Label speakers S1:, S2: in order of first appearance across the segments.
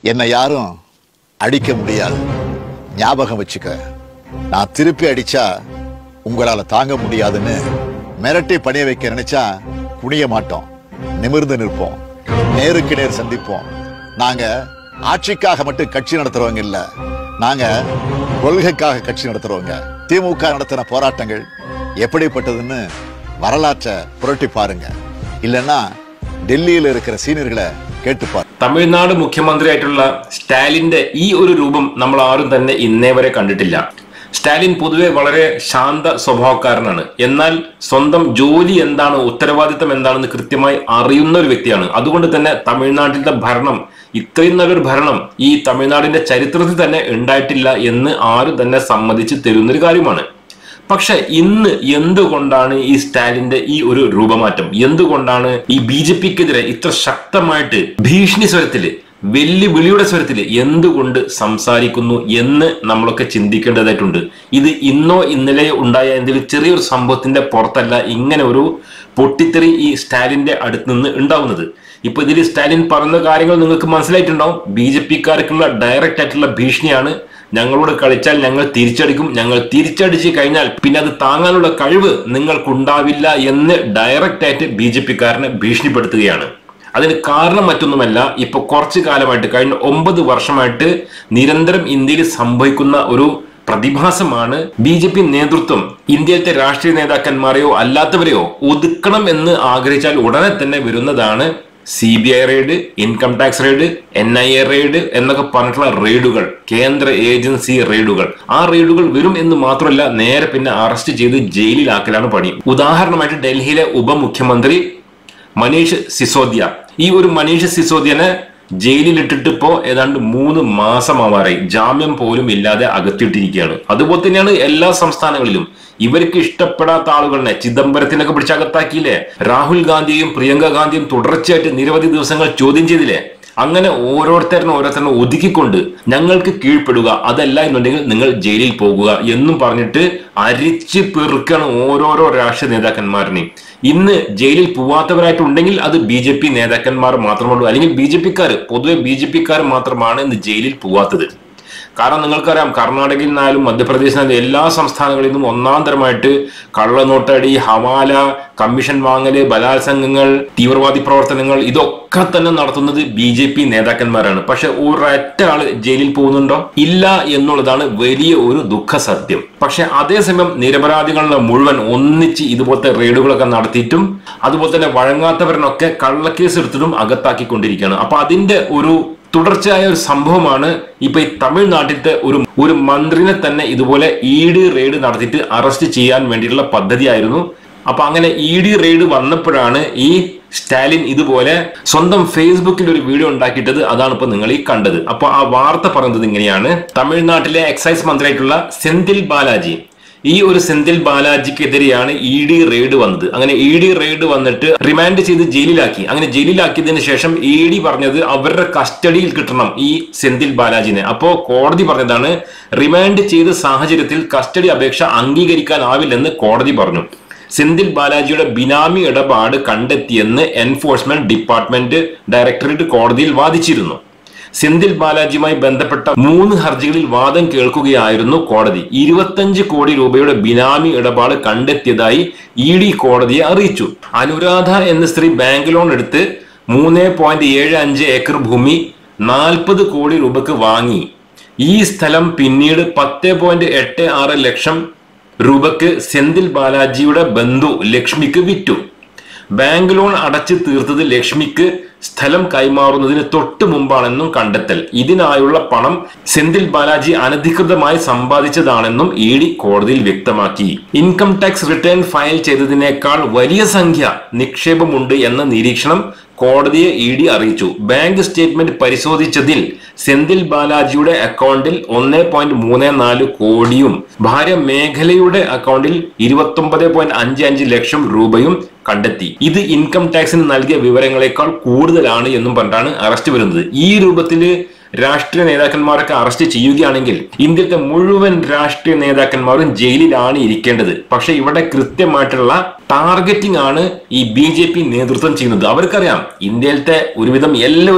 S1: என்னை யாரும் அடிக்க முடியாது ஞாபகம் வச்சுக்க நான் திருப்பி அடிச்சா உங்களால தாங்க முடியாதுன்னு மிரட்டி பணிய வைக்க நினைச்சா குனிய மாட்டோம் நிமிர்ந்து நிற்போம் நேருக்கு நேர் சந்திப்போம் நாங்க ஆட்சிக்காக மட்டும் கட்சி நடத்துறவங்க இல்ல நாங்க கொள்கைக்காக கட்சி நடத்துறவங்க திமுக நடத்தின போராட்டங்கள் எப்படிப்பட்டதுன்னு வரலாற்றை புரட்டி பாருங்க இல்லைன்னா ഡൽഹിയിൽ இருக்கிற സീനിയറുകളെ കേട്ടുപാർ
S2: തമിഴ്നാട് മുഖ്യമന്ത്രിയായിട്ടുള്ള സ്റ്റാലിന്റെ ഈ ഒരു രൂപം നമ്മൾ ആരും തന്നെ ഇന്നേ വരെ കണ്ടിട്ടില്ല സ്റ്റാലിൻ പൊതുവെ വളരെ ശാന്ത സ്വഭാവക്കാരനാണ് എന്നാൽ സ്വന്തം ജോലി എന്താണ് ഉത്തരവാദിത്തം എന്താണെന്ന് കൃത്യമായി അറിയുന്ന ഒരു വ്യക്തിയാണ് അതുകൊണ്ട് തന്നെ തമിഴ്നാട്ടിലെ ഭരണം ഇത്രയും നല്ലൊരു ഭരണം ഈ തമിഴ്നാടിന്റെ ചരിത്രത്തിൽ തന്നെ ഉണ്ടായിട്ടില്ല എന്ന് ആരും തന്നെ സമ്മതിച്ച് തരുന്നൊരു കാര്യമാണ് പക്ഷെ ഇന്ന് എന്തുകൊണ്ടാണ് ഈ സ്റ്റാലിന്റെ ഈ ഒരു രൂപമാറ്റം എന്തുകൊണ്ടാണ് ഈ ബി ജെ പിക്കെതിരെ ഇത്ര ശക്തമായിട്ട് ഭീഷണി സ്വരത്തില് വെല്ലുവിളിയുടെ സ്വരത്തില് എന്തുകൊണ്ട് സംസാരിക്കുന്നു എന്ന് നമ്മളൊക്കെ ചിന്തിക്കേണ്ടതായിട്ടുണ്ട് ഇത് ഇന്നോ ഇന്നലെയോ ഉണ്ടായ എന്തെങ്കിലും ചെറിയൊരു സംഭവത്തിന്റെ പുറത്തല്ല ഇങ്ങനെ ഒരു പൊട്ടിത്തെറി ഈ സ്റ്റാലിന്റെ അടുത്ത് നിന്ന് ഉണ്ടാവുന്നത് ഇപ്പൊ ഇതിൽ സ്റ്റാലിൻ പറഞ്ഞ കാര്യങ്ങൾ നിങ്ങൾക്ക് മനസ്സിലായിട്ടുണ്ടാവും ബി ജെ പിക്കാർക്കുള്ള ഡയറക്റ്റ് ആയിട്ടുള്ള ഭീഷണിയാണ് ഞങ്ങളോട് കളിച്ചാൽ ഞങ്ങൾ തിരിച്ചടിക്കും ഞങ്ങൾ തിരിച്ചടിച്ച് കഴിഞ്ഞാൽ പിന്നെ അത് താങ്ങാനുള്ള കഴിവ് നിങ്ങൾക്കുണ്ടാവില്ല എന്ന് ഡയറക്റ്റ് ആയിട്ട് ബി ജെ പിക്കാരനെ ഭീഷണിപ്പെടുത്തുകയാണ് അതിന് കാരണം മറ്റൊന്നുമല്ല ഇപ്പൊ കുറച്ചു കാലമായിട്ട് കഴിഞ്ഞ ഒമ്പത് വർഷമായിട്ട് നിരന്തരം ഇന്ത്യയിൽ സംഭവിക്കുന്ന ഒരു പ്രതിഭാസമാണ് ബി ജെ പി നേതൃത്വം ഇന്ത്യയിലത്തെ രാഷ്ട്രീയ നേതാക്കന്മാരെയോ അല്ലാത്തവരെയോ ഒതുക്കണം എന്ന് ആഗ്രഹിച്ചാൽ ഉടനെ തന്നെ വരുന്നതാണ് C B I raid income tax raid N I A raid എന്നൊക്കെ പറഞ്ഞിട്ടുള്ള റെയ്ഡുകൾ കേന്ദ്ര ഏജൻസി റെയ്ഡുകൾ ആ റെയ്ഡുകൾ വരും എന്ന് മാത്രമല്ല നേരെ പിന്നെ അറസ്റ്റ് ചെയ്ത് ജയിലിലാക്കലാണ് പണി ഉദാഹരണമായിട്ട് ഡൽഹിയിലെ ഉപമുഖ്യമന്ത്രി മനീഷ് സിസോദിയ ഈ ഒരു മനീഷ് സിസോദിയനെ ജയിലിലിട്ടിട്ട് ഇപ്പോ ഏതാണ്ട് മൂന്ന് മാസമാവാറായി ജാമ്യം പോലും ഇല്ലാതെ അകത്തിയിട്ടിരിക്കുകയാണ് അതുപോലെ തന്നെയാണ് എല്ലാ സംസ്ഥാനങ്ങളിലും ഇവർക്ക് ഇഷ്ടപ്പെടാത്ത ആളുകളെ ചിദംബരത്തിനൊക്കെ പിടിച്ച് അകത്താക്കിയില്ലേ രാഹുൽ ഗാന്ധിയും പ്രിയങ്ക ഗാന്ധിയും തുടർച്ചയായിട്ട് നിരവധി ദിവസങ്ങൾ ചോദ്യം ചെയ്തില്ലേ അങ്ങനെ ഓരോരുത്തരനും ഓരോരുത്തരനെ ഒതുക്കിക്കൊണ്ട് ഞങ്ങൾക്ക് കീഴ്പ്പെടുക അതല്ല എന്നുണ്ടെങ്കിൽ നിങ്ങൾ ജയിലിൽ പോകുക എന്നും പറഞ്ഞിട്ട് അരിച്ച് പെറുക്കാണ് ഓരോരോ രാഷ്ട്രീയ നേതാക്കന്മാരിനെയും ഇന്ന് ജയിലിൽ പോവാത്തവരായിട്ടുണ്ടെങ്കിൽ അത് ബി ജെ പി നേതാക്കന്മാർ മാത്രമുള്ളൂ അല്ലെങ്കിൽ ബി ജെ പിക്കാർ പൊതുവെ ബി ജെ പിക്കാർ മാത്രമാണ് ഇന്ന് ജയിലിൽ പോവാത്തത് കാരണം നിങ്ങൾക്കറിയാം കർണാടകയിൽ നിന്നാലും മധ്യപ്രദേശിൽ നിന്നാലും എല്ലാ സംസ്ഥാനങ്ങളിൽ നിന്നും ഒന്നാം തരമായിട്ട് കള്ളനോട്ടടി ഹവാല കമ്മീഷൻ വാങ്ങല് ബലാത്സംഗങ്ങൾ തീവ്രവാദി പ്രവർത്തനങ്ങൾ ഇതൊക്കെ തന്നെ നടത്തുന്നത് ബി ജെ പി നേതാക്കന്മാരാണ് പക്ഷെ ഒരൊറ്റ ആള് ജയിലിൽ പോകുന്നുണ്ടോ ഇല്ല എന്നുള്ളതാണ് വലിയ ഒരു ദുഃഖ സത്യം പക്ഷെ അതേസമയം നിരപരാധികളുടെ മുഴുവൻ ഒന്നിച്ച് ഇതുപോലത്തെ റെയ്ഡുകളൊക്കെ നടത്തിയിട്ടും അതുപോലെ തന്നെ വഴങ്ങാത്തവരനൊക്കെ കള്ളക്കേസ് എടുത്തിട്ടും അകത്താക്കിക്കൊണ്ടിരിക്കുകയാണ് അപ്പൊ അതിന്റെ ഒരു തുടർച്ചയായ ഒരു സംഭവമാണ് ഇപ്പൊ ഈ തമിഴ്നാട്ടിലത്തെ ഒരു ഒരു മന്ത്രിനെ തന്നെ ഇതുപോലെ ഇ ഡി റെയ്ഡ് നടത്തിയിട്ട് അറസ്റ്റ് ചെയ്യാൻ വേണ്ടിയിട്ടുള്ള പദ്ധതിയായിരുന്നു അപ്പൊ അങ്ങനെ ഇ ഡി റെയ്ഡ് വന്നപ്പോഴാണ് ഈ സ്റ്റാലിൻ ഇതുപോലെ സ്വന്തം ഫേസ്ബുക്കിൽ ഒരു വീഡിയോ ഉണ്ടാക്കിയിട്ടത് അതാണ് ഇപ്പൊ നിങ്ങൾ ഈ കണ്ടത് അപ്പൊ ആ വാർത്ത പറയുന്നത് ഇങ്ങനെയാണ് തമിഴ്നാട്ടിലെ എക്സൈസ് മന്ത്രിയായിട്ടുള്ള സെന്തിൽ ബാലാജി ഈ ഒരു സെന്തിൽ ബാലാജിക്കെതിരെയാണ് ഇ ഡി റെയ്ഡ് വന്നത് അങ്ങനെ ഇ ഡി റെയ്ഡ് വന്നിട്ട് റിമാൻഡ് ചെയ്ത് ജയിലിലാക്കി അങ്ങനെ ജയിലിലാക്കിയതിനു ശേഷം ഇ ഡി പറഞ്ഞത് അവരുടെ കസ്റ്റഡിയിൽ കിട്ടണം ഈ സെന്തിൽ ബാലാജിനെ അപ്പോ കോടതി പറഞ്ഞതാണ് റിമാൻഡ് ചെയ്ത സാഹചര്യത്തിൽ കസ്റ്റഡി അപേക്ഷ അംഗീകരിക്കാനാവില്ലെന്ന് കോടതി പറഞ്ഞു സെന്തിൽ ബാലാജിയുടെ ബിനാമി ഇടപാട് കണ്ടെത്തിയെന്ന് എൻഫോഴ്സ്മെന്റ് ഡിപ്പാർട്ട്മെന്റ് ഡയറക്ടറേറ്റ് കോടതിയിൽ വാദിച്ചിരുന്നു സെന്തിൽ ബാലാജിയുമായി ബന്ധപ്പെട്ട മൂന്ന് ഹർജികളിൽ വാദം കേൾക്കുകയായിരുന്നു കോടതി ഇരുപത്തഞ്ച് കോടി രൂപയുടെ ബിനാമി ഇടപാട് കണ്ടെത്തിയതായി ഇ ഡി കോടതിയെ അറിയിച്ചു അനുരാധ എന്ന സ്ത്രീ ബാങ്ക് ലോൺ എടുത്ത് മൂന്ന് പോയിന്റ് ഏഴ് അഞ്ച് ഏക്കർ ഭൂമി നാൽപ്പത് കോടി രൂപക്ക് വാങ്ങി ഈ സ്ഥലം പിന്നീട് പത്ത് പോയിന്റ് എട്ട് ആറ് ലക്ഷം രൂപക്ക് സെന്തിൽ ബാലാജിയുടെ ബന്ധു ലക്ഷ്മിക്ക് വിറ്റു ബാങ്ക് ലോൺ അടച്ചു തീർത്തത് ലക്ഷ്മിക്ക് സ്ഥലം കൈമാറുന്നതിന് തൊട്ട് മുമ്പാണെന്നും കണ്ടെത്തൽ ഇതിനായുള്ള പണം സെന്തിൽ ബാലാജി അനധികൃതമായി സമ്പാദിച്ചതാണെന്നും ഇ ഡി കോടതിയിൽ വ്യക്തമാക്കി ഇൻകം ടാക്സ് റിട്ടേൺ ഫയൽ ചെയ്തതിനേക്കാൾ വലിയ സംഖ്യ നിക്ഷേപമുണ്ട് എന്ന നിരീക്ഷണം കോടതിയെ ഇ ഡി അറിയിച്ചു ബാങ്ക് സ്റ്റേറ്റ്മെന്റ് പരിശോധിച്ചതിൽ സെന്തിൽ ബാലാജിയുടെ അക്കൗണ്ടിൽ ഒന്ന് പോയിന്റ് മൂന്ന് നാല് കോടിയും ഭാര്യ മേഖലയുടെ അക്കൗണ്ടിൽ ഇരുപത്തി ഒമ്പത് പോയിന്റ് അഞ്ച് അഞ്ച് ലക്ഷം രൂപയും കണ്ടെത്തി ഇത് ഇൻകം ടാക്സിന് നൽകിയ വിവരങ്ങളെക്കാൾ കൂടുതലാണ് എന്നും പറഞ്ഞാണ് അറസ്റ്റ് വരുന്നത് ഈ രൂപത്തില് രാഷ്ട്രീയ നേതാക്കന്മാരൊക്കെ അറസ്റ്റ് ചെയ്യുകയാണെങ്കിൽ ഇന്ത്യത്തെ മുഴുവൻ രാഷ്ട്രീയ നേതാക്കന്മാരും ജയിലിലാണ് ഇരിക്കേണ്ടത് പക്ഷെ ഇവിടെ കൃത്യമായിട്ടുള്ള ടാർഗറ്റിംഗ് ആണ് ഈ ബി ജെ പി നേതൃത്വം ചെയ്യുന്നത് അവർക്കറിയാം ഇന്ത്യയിലത്തെ ഒരുവിധം എല്ലാവരും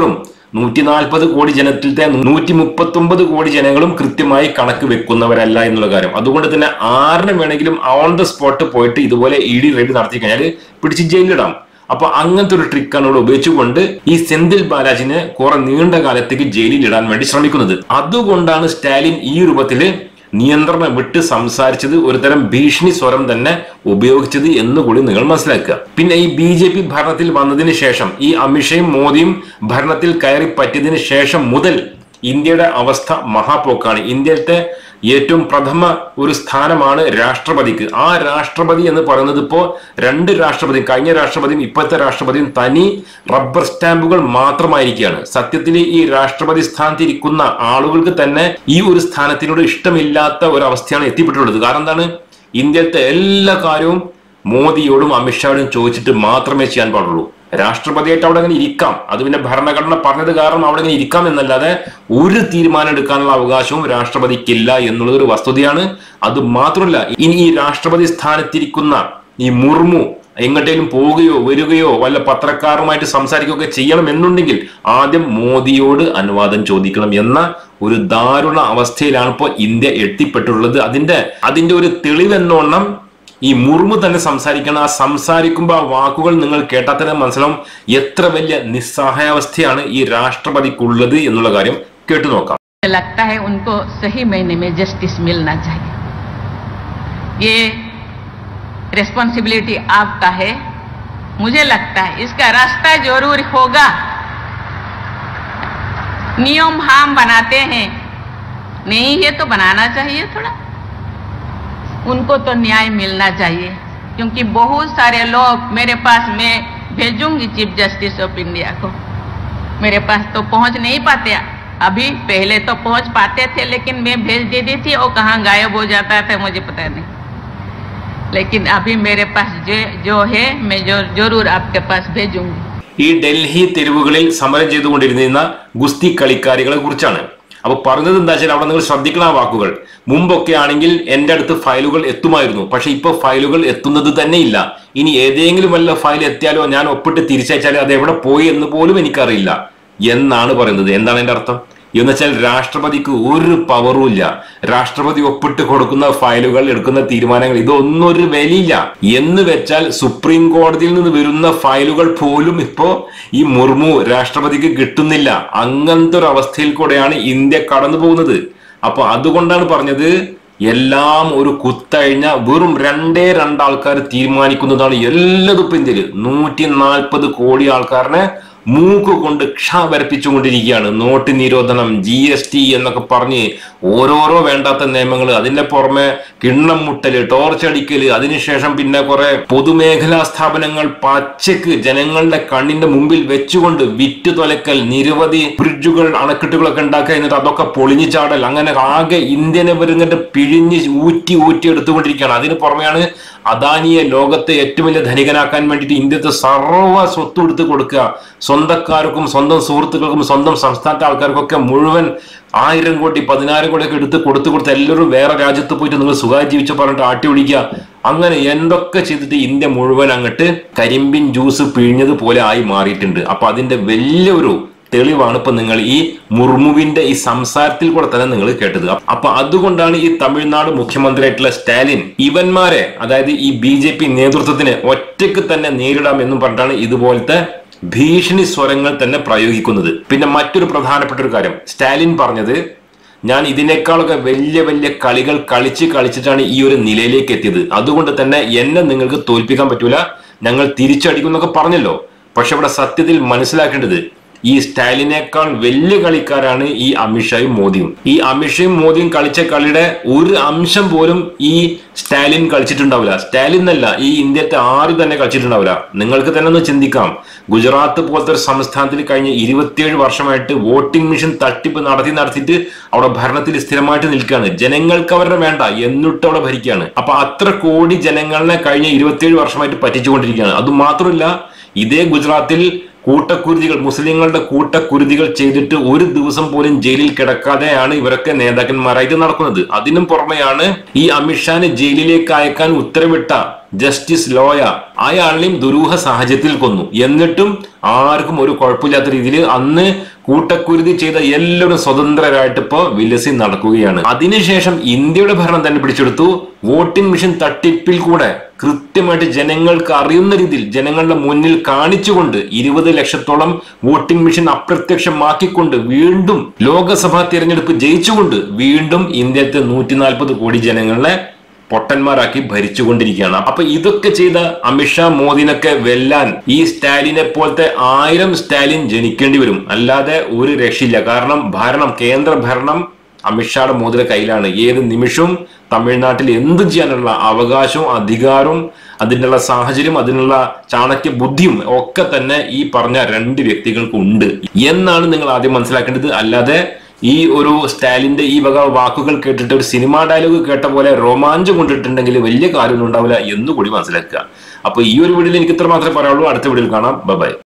S2: നൂറ്റി നാൽപ്പത് കോടി ജനത്തിലത്തെ നൂറ്റി മുപ്പത്തി ഒമ്പത് കോടി ജനങ്ങളും കൃത്യമായി കണക്ക് വെക്കുന്നവരല്ല എന്നുള്ള കാര്യം അതുകൊണ്ട് തന്നെ ആറിന് വേണമെങ്കിലും ഓൺ ദ സ്പോട്ട് പോയിട്ട് ഇതുപോലെ ഇ ഡി റെയ്ഡ് നടത്തി കഴിഞ്ഞാൽ പിടിച്ച് ജയിലിലിടാം അപ്പൊ അങ്ങനത്തെ ഒരു ട്രിക്കാണ് ഇവിടെ ഉപയോഗിച്ചുകൊണ്ട് ഈ സെന്തിൽ ബാലാജിനെ കുറെ നീണ്ട കാലത്തേക്ക് ജയിലിൽ ഇടാൻ വേണ്ടി ശ്രമിക്കുന്നത് അതുകൊണ്ടാണ് സ്റ്റാലിൻ ഈ രൂപത്തില് നിയന്ത്രണം വിട്ട് സംസാരിച്ചത് ഒരുതരം ഭീഷണി സ്വരം തന്നെ ഉപയോഗിച്ചത് എന്ന് കൂടി നിങ്ങൾ മനസ്സിലാക്കുക പിന്നെ ഈ ബി ജെ പി ഭരണത്തിൽ വന്നതിന് ശേഷം ഈ അമിത്ഷയും മോദിയും ഭരണത്തിൽ കയറി പറ്റിയതിന് ശേഷം മുതൽ ഇന്ത്യയുടെ അവസ്ഥ മഹാപോക്കാണ് ഇന്ത്യത്തെ ഏറ്റവും പ്രഥമ ഒരു സ്ഥാനമാണ് രാഷ്ട്രപതിക്ക് ആ രാഷ്ട്രപതി എന്ന് പറയുന്നത് ഇപ്പോ രണ്ട് രാഷ്ട്രപതി കഴിഞ്ഞ രാഷ്ട്രപതിയും ഇപ്പോഴത്തെ രാഷ്ട്രപതിയും തനി റബ്ബർ സ്റ്റാമ്പുകൾ മാത്രമായിരിക്കുകയാണ് സത്യത്തിൽ ഈ രാഷ്ട്രപതി സ്ഥാനത്ത് ഇരിക്കുന്ന ആളുകൾക്ക് തന്നെ ഈ ഒരു സ്ഥാനത്തിനോട് ഇഷ്ടമില്ലാത്ത ഒരു അവസ്ഥയാണ് എത്തിപ്പെട്ടുള്ളത് കാരണം എന്താണ് ഇന്ത്യത്തെ എല്ലാ കാര്യവും മോദിയോടും അമിത്ഷായോടും ചോദിച്ചിട്ട് മാത്രമേ ചെയ്യാൻ പാടുള്ളൂ രാഷ്ട്രപതിയായിട്ട് അവിടെ അങ്ങനെ ഇരിക്കാം അത് പിന്നെ ഭരണഘടന പറഞ്ഞത് കാരണം അവിടെ ഇങ്ങനെ ഇരിക്കാം എന്നല്ലാതെ ഒരു തീരുമാനം എടുക്കാനുള്ള അവകാശവും രാഷ്ട്രപതിക്കില്ല എന്നുള്ളത് ഒരു വസ്തുതയാണ് അത് മാത്രമല്ല ഇനി ഈ രാഷ്ട്രപതി സ്ഥാനത്തിരിക്കുന്ന ഈ മുർമു എങ്ങോട്ടേലും പോവുകയോ വരികയോ വല്ല പത്രക്കാരുമായിട്ട് സംസാരിക്കുകയൊക്കെ ചെയ്യണം എന്നുണ്ടെങ്കിൽ ആദ്യം മോദിയോട് അനുവാദം ചോദിക്കണം എന്ന ഒരു ദാരുണ അവസ്ഥയിലാണ് ഇപ്പോൾ ഇന്ത്യ എത്തിപ്പെട്ടുള്ളത് അതിന്റെ അതിന്റെ ഒരു തെളിവെന്നോണം ഈ മുർമു തന്നെ സംസാരിക്കണം ആ സംസാരിക്കുമ്പോൾ ആ വാക്കുകൾ നിങ്ങൾ കേട്ടാൽ തന്നെ മനസ്സിലാവും എത്ര വലിയ നിസ്സഹായാവസ്ഥയാണ് ഈ രാഷ്ട്രപതിക്കുള്ളത് എന്നുള്ള കാര്യം കേട്ടു നോക്കാം
S3: लगता है उनको सही महीने में जस्टिस मिलना चाहिए ये रिस्पॉन्सिबिलिटी आपका है मुझे लगता है इसका रास्ता जरूर होगा नियम हम बनाते हैं नहीं ये तो बनाना चाहिए थोड़ा उनको तो न्याय मिलना चाहिए क्योंकि बहुत सारे लोग मेरे पास मैं भेजूंगी चीफ जस्टिस ऑफ इंडिया को मेरे पास तो पहुंच नहीं पाते अभी पहले तो पहुंच पाते थे लेकिन मैं भेज देती थी और कहाँ गायब हो जाता था मुझे पता नहीं लेकिन अभी मेरे पास जो जो है मैं जो जरूर आपके पास भेजूंगी
S2: ഈ ഡൽഹി തെരുവുകളിൽ സമരം ചെയ്തുകൊണ്ടിരുന്ന ഗുസ്തി കളിക്കാരികളെ കുറിച്ചാണ് അപ്പൊ പറഞ്ഞത് എന്താ വെച്ചാൽ അവിടെ നിങ്ങൾ ശ്രദ്ധിക്കണം ആ വാക്കുകൾ മുമ്പൊക്കെ ആണെങ്കിൽ എന്റെ അടുത്ത് ഫയലുകൾ എത്തുമായിരുന്നു പക്ഷെ ഇപ്പൊ ഫയലുകൾ എത്തുന്നത് തന്നെ ഇല്ല ഇനി ഏതെങ്കിലും വല്ല ഫയൽ എത്തിയാലോ ഞാൻ ഒപ്പിട്ട് തിരിച്ചയച്ചാലോ അത് എവിടെ പോയി എന്ന് പോലും എനിക്കറിയില്ല എന്നാണ് പറയുന്നത് എന്താണ് എന്റെ അർത്ഥം എന്ന് വെച്ചാൽ രാഷ്ട്രപതിക്ക് ഒരു പവറും ഇല്ല രാഷ്ട്രപതി ഒപ്പിട്ട് കൊടുക്കുന്ന ഫയലുകൾ എടുക്കുന്ന തീരുമാനങ്ങൾ ഇതൊന്നും ഒരു വിലയില്ല എന്ന് വെച്ചാൽ സുപ്രീം കോടതിയിൽ നിന്ന് വരുന്ന ഫയലുകൾ പോലും ഇപ്പോ ഈ മുർമു രാഷ്ട്രപതിക്ക് കിട്ടുന്നില്ല അങ്ങനത്തെ ഒരു അവസ്ഥയിൽ കൂടെയാണ് ഇന്ത്യ കടന്നു പോകുന്നത് അപ്പൊ അതുകൊണ്ടാണ് പറഞ്ഞത് എല്ലാം ഒരു കുത്തഴിഞ്ഞ വെറും രണ്ടേ രണ്ടാൾക്കാർ തീരുമാനിക്കുന്നതാണ് എല്ലാതും ഇപ്പൊ ഇന്ത്യയിൽ നൂറ്റി നാൽപ്പത് കോടി ആൾക്കാരനെ മൂക്ക് കൊണ്ട് ക്ഷ വരപ്പിച്ചുകൊണ്ടിരിക്കുകയാണ് നോട്ട് നിരോധനം ജി എസ് ടി എന്നൊക്കെ പറഞ്ഞ് ഓരോരോ വേണ്ടാത്ത നിയമങ്ങൾ അതിന്റെ പുറമെ കിണ്ണം മുട്ടല് ടോർച്ചടിക്കല് അതിനുശേഷം പിന്നെ കുറെ പൊതുമേഖലാ സ്ഥാപനങ്ങൾ പച്ചക്ക് ജനങ്ങളുടെ കണ്ണിന്റെ മുമ്പിൽ വെച്ചുകൊണ്ട് വിറ്റ് തൊലക്കൽ നിരവധി ബ്രിഡ്ജുകൾ അണക്കെട്ടുകളൊക്കെ ഉണ്ടാക്കുക എന്നിട്ട് അതൊക്കെ പൊളിഞ്ഞു ചാടൽ അങ്ങനെ ആകെ ഇന്ത്യനെ വരുന്നിട്ട് പിഴിഞ്ഞ് ഊറ്റി ഊറ്റി എടുത്തുകൊണ്ടിരിക്കുകയാണ് അതിന് പുറമെയാണ് അദാനിയെ ലോകത്തെ ഏറ്റവും വലിയ ധനികനാക്കാൻ വേണ്ടിയിട്ട് ഇന്ത്യത്തെ സർവ്വ സ്വത്തും എടുത്ത് കൊടുക്കുക സ്വന്തക്കാർക്കും സ്വന്തം സുഹൃത്തുക്കൾക്കും സ്വന്തം സംസ്ഥാനത്തെ ആൾക്കാർക്കൊക്കെ മുഴുവൻ ആയിരം കോടി പതിനായിരം കോടിയൊക്കെ എടുത്ത് കൊടുത്തു കൊടുത്ത് എല്ലാവരും വേറെ രാജ്യത്ത് പോയിട്ട് നിങ്ങൾ സുഖമായി ജീവിച്ചു പറഞ്ഞിട്ട് ആട്ടി ഒടിക്കുക അങ്ങനെ എന്തൊക്കെ ചെയ്തിട്ട് ഇന്ത്യ മുഴുവൻ അങ്ങോട്ട് കരിമ്പിൻ ജ്യൂസ് പിഴിഞ്ഞത് പോലെ ആയി മാറിയിട്ടുണ്ട് അപ്പൊ അതിന്റെ വലിയൊരു തെളിവാണ് ഇപ്പൊ നിങ്ങൾ ഈ മുർമുവിന്റെ ഈ സംസാരത്തിൽ കൂടെ തന്നെ നിങ്ങൾ കേട്ടത് അപ്പൊ അതുകൊണ്ടാണ് ഈ തമിഴ്നാട് മുഖ്യമന്ത്രിയായിട്ടുള്ള സ്റ്റാലിൻ ഇവന്മാരെ അതായത് ഈ ബി ജെ പി നേതൃത്വത്തിന് ഒറ്റയ്ക്ക് തന്നെ നേരിടാം എന്നും പറഞ്ഞിട്ടാണ് ഇതുപോലത്തെ ഭീഷണി സ്വരങ്ങൾ തന്നെ പ്രയോഗിക്കുന്നത് പിന്നെ മറ്റൊരു പ്രധാനപ്പെട്ട ഒരു കാര്യം സ്റ്റാലിൻ പറഞ്ഞത് ഞാൻ ഇതിനേക്കാളൊക്കെ വലിയ വലിയ കളികൾ കളിച്ച് കളിച്ചിട്ടാണ് ഈ ഒരു നിലയിലേക്ക് എത്തിയത് അതുകൊണ്ട് തന്നെ എന്നെ നിങ്ങൾക്ക് തോൽപ്പിക്കാൻ പറ്റൂല ഞങ്ങൾ തിരിച്ചടിക്കും എന്നൊക്കെ പറഞ്ഞല്ലോ പക്ഷെ ഇവിടെ സത്യത്തിൽ മനസ്സിലാക്കേണ്ടത് ഈ സ്റ്റാലിനേക്കാൾ വലിയ കളിക്കാരാണ് ഈ അമിത്ഷായും മോദിയും ഈ അമിത്ഷയും മോദിയും കളിച്ച കളിയുടെ ഒരു അംശം പോലും ഈ സ്റ്റാലിൻ കളിച്ചിട്ടുണ്ടാവില്ല സ്റ്റാലിൻ എന്നല്ല ഈ ഇന്ത്യത്തെ ആരും തന്നെ കളിച്ചിട്ടുണ്ടാവില്ല നിങ്ങൾക്ക് തന്നെ ഒന്ന് ചിന്തിക്കാം ഗുജറാത്ത് പോലത്തെ ഒരു സംസ്ഥാനത്തിൽ കഴിഞ്ഞ ഇരുപത്തിയേഴ് വർഷമായിട്ട് വോട്ടിംഗ് മെഷീൻ തട്ടിപ്പ് നടത്തി നടത്തിയിട്ട് അവിടെ ഭരണത്തിൽ സ്ഥിരമായിട്ട് നിൽക്കുകയാണ് ജനങ്ങൾക്ക് അവരുടെ വേണ്ട എന്നിട്ട് അവിടെ ഭരിക്കുകയാണ് അപ്പൊ അത്ര കോടി ജനങ്ങളെ കഴിഞ്ഞ ഇരുപത്തിയേഴ് വർഷമായിട്ട് പറ്റിച്ചുകൊണ്ടിരിക്കുകയാണ് അത് മാത്രമല്ല ഇതേ ഗുജറാത്തിൽ കൂട്ടക്കുരുതികൾ മുസ്ലിങ്ങളുടെ കൂട്ടക്കുരുതികൾ ചെയ്തിട്ട് ഒരു ദിവസം പോലും ജയിലിൽ കിടക്കാതെയാണ് ഇവരൊക്കെ നേതാക്കന്മാരായിട്ട് നടക്കുന്നത് അതിനും പുറമെയാണ് ഈ അമിത്ഷാനെ ജയിലിലേക്ക് അയക്കാൻ ഉത്തരവിട്ട ജസ്റ്റിസ് ലോയ അയാളെയും ദുരൂഹ സാഹചര്യത്തിൽ കൊന്നു എന്നിട്ടും ആർക്കും ഒരു കുഴപ്പമില്ലാത്ത രീതിയിൽ അന്ന് കൂട്ടക്കുരുതി ചെയ്ത എല്ലാവരും സ്വതന്ത്രരായിട്ട് ഇപ്പോ വിലസി നടക്കുകയാണ് അതിനുശേഷം ഇന്ത്യയുടെ ഭരണം തന്നെ പിടിച്ചെടുത്തു വോട്ടിംഗ് മെഷീൻ തട്ടിപ്പിൽ കൂടെ കൃത്യമായിട്ട് ജനങ്ങൾക്ക് അറിയുന്ന രീതിയിൽ ജനങ്ങളുടെ മുന്നിൽ കാണിച്ചുകൊണ്ട് ഇരുപത് ലക്ഷത്തോളം വോട്ടിംഗ് മെഷീൻ അപ്രത്യക്ഷമാക്കിക്കൊണ്ട് വീണ്ടും ലോകസഭാ തിരഞ്ഞെടുപ്പ് ജയിച്ചുകൊണ്ട് വീണ്ടും ഇന്ത്യത്തെ നൂറ്റി നാൽപ്പത് കോടി ജനങ്ങളെ പൊട്ടന്മാരാക്കി ഭരിച്ചുകൊണ്ടിരിക്കുകയാണ് അപ്പൊ ഇതൊക്കെ ചെയ്ത അമിത്ഷാ മോദിനൊക്കെ വെല്ലാൻ ഈ സ്റ്റാലിനെ പോലത്തെ ആയിരം സ്റ്റാലിൻ ജനിക്കേണ്ടി വരും അല്ലാതെ ഒരു രക്ഷയില്ല കാരണം ഭരണം കേന്ദ്ര ഭരണം അമിത്ഷായുടെ മോദിയുടെ കയ്യിലാണ് ഏത് നിമിഷവും തമിഴ്നാട്ടിൽ എന്ത് ചെയ്യാനുള്ള അവകാശവും അധികാരവും അതിനുള്ള സാഹചര്യം അതിനുള്ള ചാണക്യ ബുദ്ധിയും ഒക്കെ തന്നെ ഈ പറഞ്ഞ രണ്ട് വ്യക്തികൾക്ക് ഉണ്ട് എന്നാണ് നിങ്ങൾ ആദ്യം മനസ്സിലാക്കേണ്ടത് അല്ലാതെ ഈ ഒരു സ്റ്റാലിന്റെ ഈ വക വാക്കുകൾ കേട്ടിട്ട് ഒരു സിനിമാ ഡയലോഗ് കേട്ട പോലെ രോമാഞ്ചം കൊണ്ടിട്ടുണ്ടെങ്കിൽ വലിയ കാര്യമൊന്നും ഉണ്ടാവില്ല എന്നുകൂടി മനസ്സിലാക്കുക അപ്പൊ ഈ ഒരു വീഡിയോയിൽ എനിക്ക് ഇത്ര മാത്രമേ പറയാനുള്ളൂ അടുത്ത വീഡിയോയിൽ കാണാം ബൈ